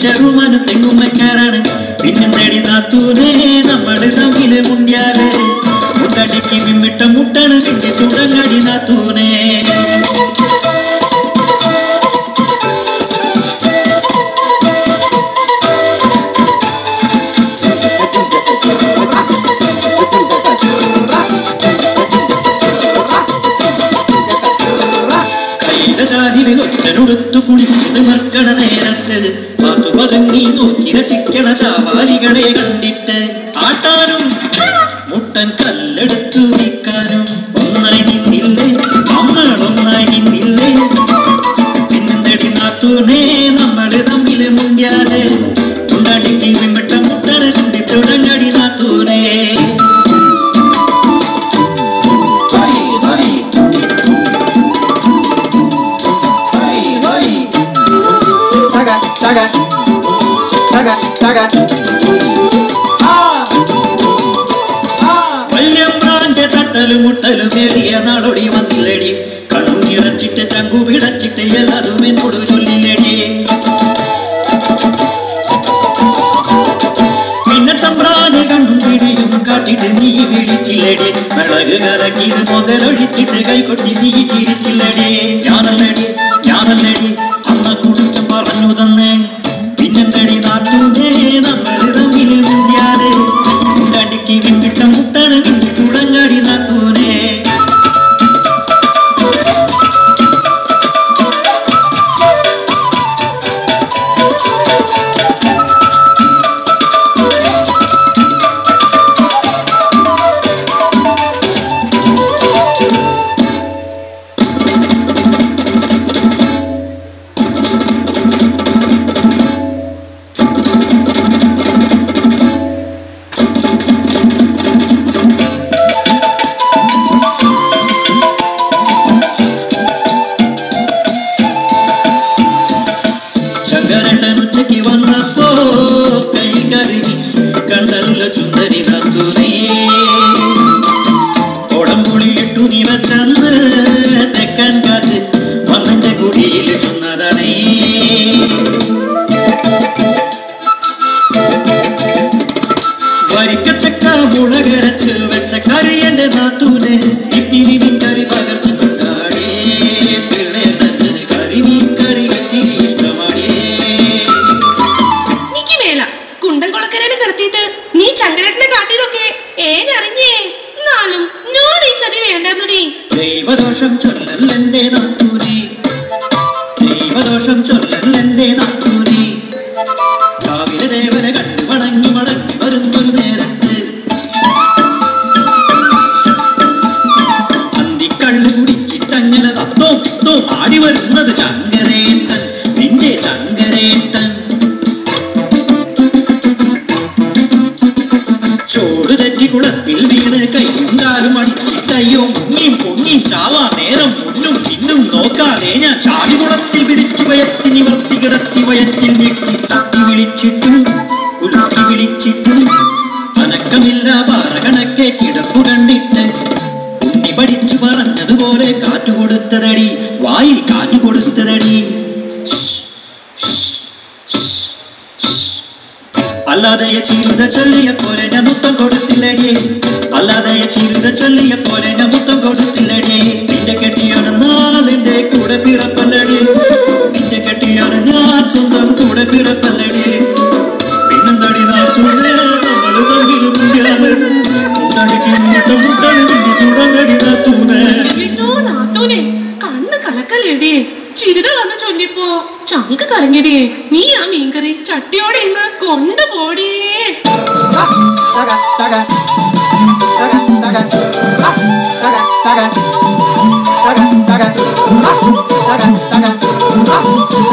ചെറുമനും തെങ്ങുമ്മക്കാരാണ് പിന്നെ നേടി നാത്തൂനെ നമ്മള് തമ്മില് മുണ്ടിയാല് മുട്ടടിക്ക് വിമ്മിട്ട മുട്ടണ് കിട്ടി തുടങ്ങടി നാത്തൂനെ കൈതചാതില് ഒറ്റനൊടുത്തു കുളിച്ചിട്ട് മർക്കണ നേരത്ത് പാത്തു പതുങ്ങി നോക്കി രസിക്കണ ചാവാലികളെ കണ്ടിട്ട് ആട്ടാനും മുട്ടൻ കല്ലെടുത്തു വിൽക്കാനും ഒന്നായി നിന്നില്ലേ നമ്മൾ ഒന്നായി നിന്നില്ലേ പിന്നെന്തടി നാത്തൂനെ നമ്മള് തമ്മില് മുണ്ടിയാല് കൊണ്ടാടിക്ക് വിമിട്ട മുട്ടട കണ്ടി തുടങ്ങടി നാത്തൂനെ taga, taga, taga, taga. Ah! Ah! വല്യമ്പ്രാന്റെ തട്ടലും മുട്ടലും ഏറിയ നാടോടി വന്നില്ലടി കണ്ണു നിറച്ചിട്ട് ചങ്കു പിടച്ചിട്ട് എല്ലാതും എന്നോട് ചൊല്ലില്ലടി പിന്നെ തമ്പ്രാന് കണ്ണും പിടിയും കാട്ടിട്ട് നീ വിളിച്ചില്ലടി മിളക് കറക്കിയത് മുതലൊഴിച്ചിട്ട് കൈകൊട്ടി നീ ചിരിച്ചില്ലടി ഞാനല്ലടി ഞാനല്ലടി അന്ന കുടിച്ചു പറഞ്ഞു തന്നെ പിന്നെന്തടി നാട്ടൂനെ നമ്മൾ തമ്മില് മുണ്ടിയാല് മുണ്ടടിക്ക് വിട്ടിട്ട മുട്ടണ് കിട്ടി തുടങ്ങടി നാത്തൂനെ ശങ്കരട്ടൻ ഉച്ചയ്ക്ക് വന്നപ്പോ കൈ കരുകി കണ്ടല്ലോ ചുന്ദരി നത്തുനേ കൊടംപുളിയിട്ടു നീ വച്ചന്ന് തെക്കൻ കാറ്റ് വന്നന്റെ കുടിയിൽ ചുന്നതണേ വരിക്കച്ചക്ക മുളകരച്ച് വെച്ച കറി എന്റെ നാത്തൂന് ഇത്തിരി മീൻകറി പകർച്ചു കൊണ്ടാടേ പിള്ളേണ്ടത്തിന് കറി മീൻകറി ഇത്തിരി ഇഷ്ടമാടേ എനിക്ക് മേല കുണ്ടൻ കുളക്കരയിൽ കിടത്തിയിട്ട് നീ ചങ്കരട്ടിനെ കാട്ടിയതൊക്കെ ഏനറിഞ്ഞേ എന്നാലും നോട് ഈ ചതി വേണ്ടെന്നടി ദൈവദോഷം ചൊല്ലല്ലെന്റെ നാത്തൂരി ദൈവദോഷം ചൊല്ലല്ലെന്റെ നാത്തൂരി കാവിലെ ദേവനെ കണ്ടു വണങ്ങി മടങ്ങി വരുന്നൊരു നേരത്ത് അന്തിക്കള്ളു കുടിച്ചിട്ടങ്ങനെ തത്തോ തോ ആടി വരുന്നത് ചങ്കരേട്ടൻ നിന്റെ ചങ്കരേട്ടൻ ചോട് തെറ്റി കുളത്തിൽ വീണ് കൈയും കാലും അടിച്ചിട്ടയ്യോ മുങ്ങിയും പൊങ്ങിയും ചാവാ നേരം മുന്നും പിന്നും നോക്കാതെ ഞാൻ ചാടി കുളത്തിൽ പിടിച്ചു വയത്തി നിവർത്തി കിടത്തി വയത്തിൽ ഞെട്ടി തട്ടി വിളിച്ചിട്ടും കുലുക്കി വിളിച്ചിട്ടും അനക്കമില്ല പാറ കണക്കെ കിടപ്പു കണ്ടിട്ട് ഉണ്ണി പഠിച്ചു പറഞ്ഞതുപോലെ കാറ്റു കൊടുത്തതടി വായിൽ കാറ്റു കൊടുത്തതടി അല്ലാതെ ചിരുത ചൊല്ലിയ പോലെ ഞാൻ മുത്തം കൊടുത്തില്ലടി അല്ലാതെ ചിരുത ചൊല്ലിയ പോലെ ഞാൻ മുത്തം കൊടുത്തില്ലടി നിന്റെ കെട്ടിയോന് നാളിന്റെ കൂടെ പിറപ്പല്ലടി നിന്റെ കെട്ടിയോന് ഞാൻ സ്വന്തം കൂടെ പിറപ്പല്ലടി പിന്നെന്തടി നാത്തൂനെ നമ്മള് തമ്മിൽ മുണ്ടിയാണ് മുട്ടടിക്ക് മുട്ട മുട്ടടി തുടങ്ങടി നാത്തൂനെ അയ്യോ നാത്തൂനെ കണ്ണ് കലക്കല്ലേടിയേ ചിരിത വന്ന് ചൊല്ലിപ്പോ ചങ്ക് കലങ്ങിടിയേ നീ ആ മീൻകറി ചട്ടിയോടെ ഇങ്ങ് കൊണ്ടുപോടിയേ Ah! Taga, taga. Taga, taga. Ah! Taga, taga. Taga, taga. Ah! Taga, taga. Ah!